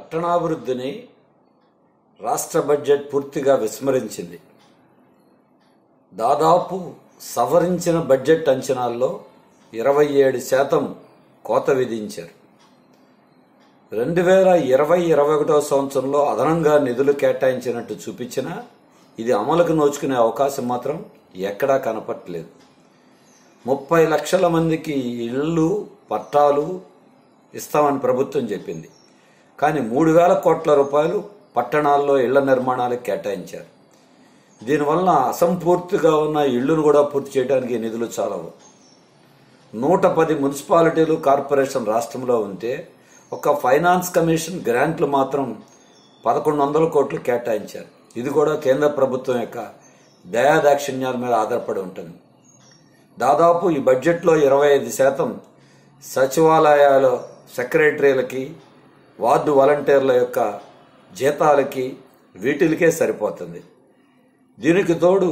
పట్టణాభివృద్ధిని రాష్ట్ర బడ్జెట్ పూర్తిగా విస్మరించింది దాదాపు సవరించిన బడ్జెట్ అంచనాల్లో ఇరవై ఏడు శాతం కోత విధించారు రెండు వేల ఇరవై ఇరవై ఒకటో సంవత్సరంలో అదనంగా నిధులు కేటాయించినట్టు చూపించినా ఇది అమలుకు నోచుకునే అవకాశం మాత్రం ఎక్కడా కనపట్లేదు ముప్పై లక్షల మందికి ఇళ్ళు పట్టాలు ఇస్తామని ప్రభుత్వం చెప్పింది కానీ మూడు వేల కోట్ల రూపాయలు పట్టణాల్లో ఇళ్ల నిర్మాణాలకు కేటాయించారు దీనివల్ల అసంపూర్తిగా ఉన్న ఇళ్లను కూడా పూర్తి చేయడానికి నిధులు చాలవు నూట పది మున్సిపాలిటీలు కార్పొరేషన్ రాష్ట్రంలో ఉంటే ఒక ఫైనాన్స్ కమిషన్ గ్రాంట్లు మాత్రం పదకొండు వందల కోట్లు కేటాయించారు ఇది కూడా కేంద్ర ప్రభుత్వం యొక్క దయాదాక్షిణ్యాల మీద ఆధారపడి ఉంటుంది దాదాపు ఈ బడ్జెట్లో ఇరవై ఐదు శాతం సచివాలయాల సెక్రటరీలకి వార్డు వాలంటీర్ల యొక్క జీతాలకి వీటిలకే సరిపోతుంది దీనికి తోడు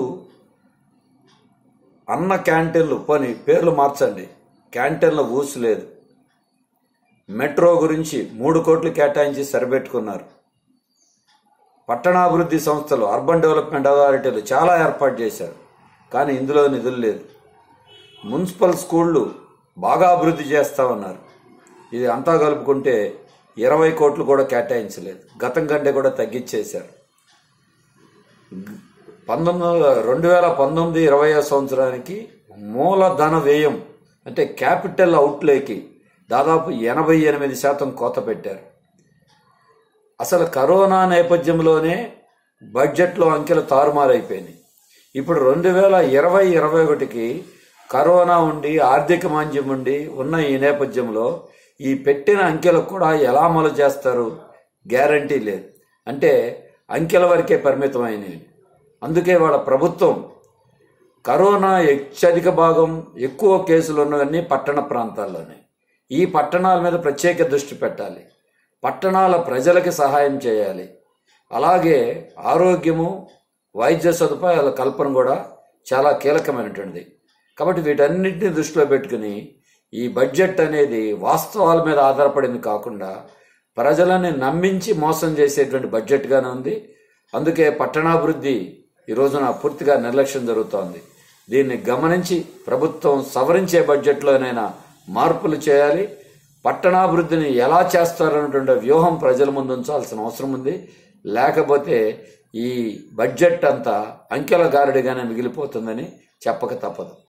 అన్న క్యాంటీన్లు పోని పేర్లు మార్చండి క్యాంటీన్ల ఊసు లేదు మెట్రో గురించి మూడు కోట్లు కేటాయించి సరిపెట్టుకున్నారు పట్టణాభివృద్ధి సంస్థలు అర్బన్ డెవలప్మెంట్ అథారిటీలు చాలా ఏర్పాటు చేశారు కానీ ఇందులో నిధులు లేదు మున్సిపల్ స్కూళ్ళు బాగా అభివృద్ధి చేస్తామన్నారు ఇది అంతా కలుపుకుంటే ఇరవై కోట్లు కూడా కేటాయించలేదు గతం కంటే కూడా తగ్గించేశారు పంతొమ్మిది రెండు వేల పంతొమ్మిది ఇరవై సంవత్సరానికి మూలధన వ్యయం అంటే క్యాపిటల్ అవుట్లేకి దాదాపు ఎనభై ఎనిమిది శాతం కోత పెట్టారు అసలు కరోనా నేపథ్యంలోనే బడ్జెట్లో అంకెలు తారుమారైపోయినాయి ఇప్పుడు రెండు వేల ఇరవై ఇరవై ఒకటికి కరోనా ఉండి ఆర్థిక మాంద్యం ఉండి ఉన్న ఈ నేపథ్యంలో ఈ పెట్టిన అంకెలకు కూడా ఎలా అమలు చేస్తారు గ్యారంటీ లేదు అంటే అంకెల వరకే పరిమితమైనవి అందుకే వాళ్ళ ప్రభుత్వం కరోనా అత్యధిక భాగం ఎక్కువ కేసులు ఉన్నవన్నీ పట్టణ ప్రాంతాల్లోనే ఈ పట్టణాల మీద ప్రత్యేక దృష్టి పెట్టాలి పట్టణాల ప్రజలకి సహాయం చేయాలి అలాగే ఆరోగ్యము వైద్య సదుపాయాల కల్పన కూడా చాలా కీలకమైనటువంటిది కాబట్టి వీటన్నిటిని దృష్టిలో పెట్టుకుని ఈ బడ్జెట్ అనేది వాస్తవాల మీద ఆధారపడింది కాకుండా ప్రజలని నమ్మించి మోసం చేసేటువంటి బడ్జెట్గానే ఉంది అందుకే పట్టణాభివృద్ధి ఈ రోజున పూర్తిగా నిర్లక్ష్యం జరుగుతోంది దీన్ని గమనించి ప్రభుత్వం సవరించే బడ్జెట్లోనైనా మార్పులు చేయాలి పట్టణాభివృద్ధిని ఎలా చేస్తారన్నటువంటి వ్యూహం ప్రజల ముందు ఉంచాల్సిన అవసరం ఉంది లేకపోతే ఈ బడ్జెట్ అంతా అంకెల గారడిగానే మిగిలిపోతుందని చెప్పక తప్పదు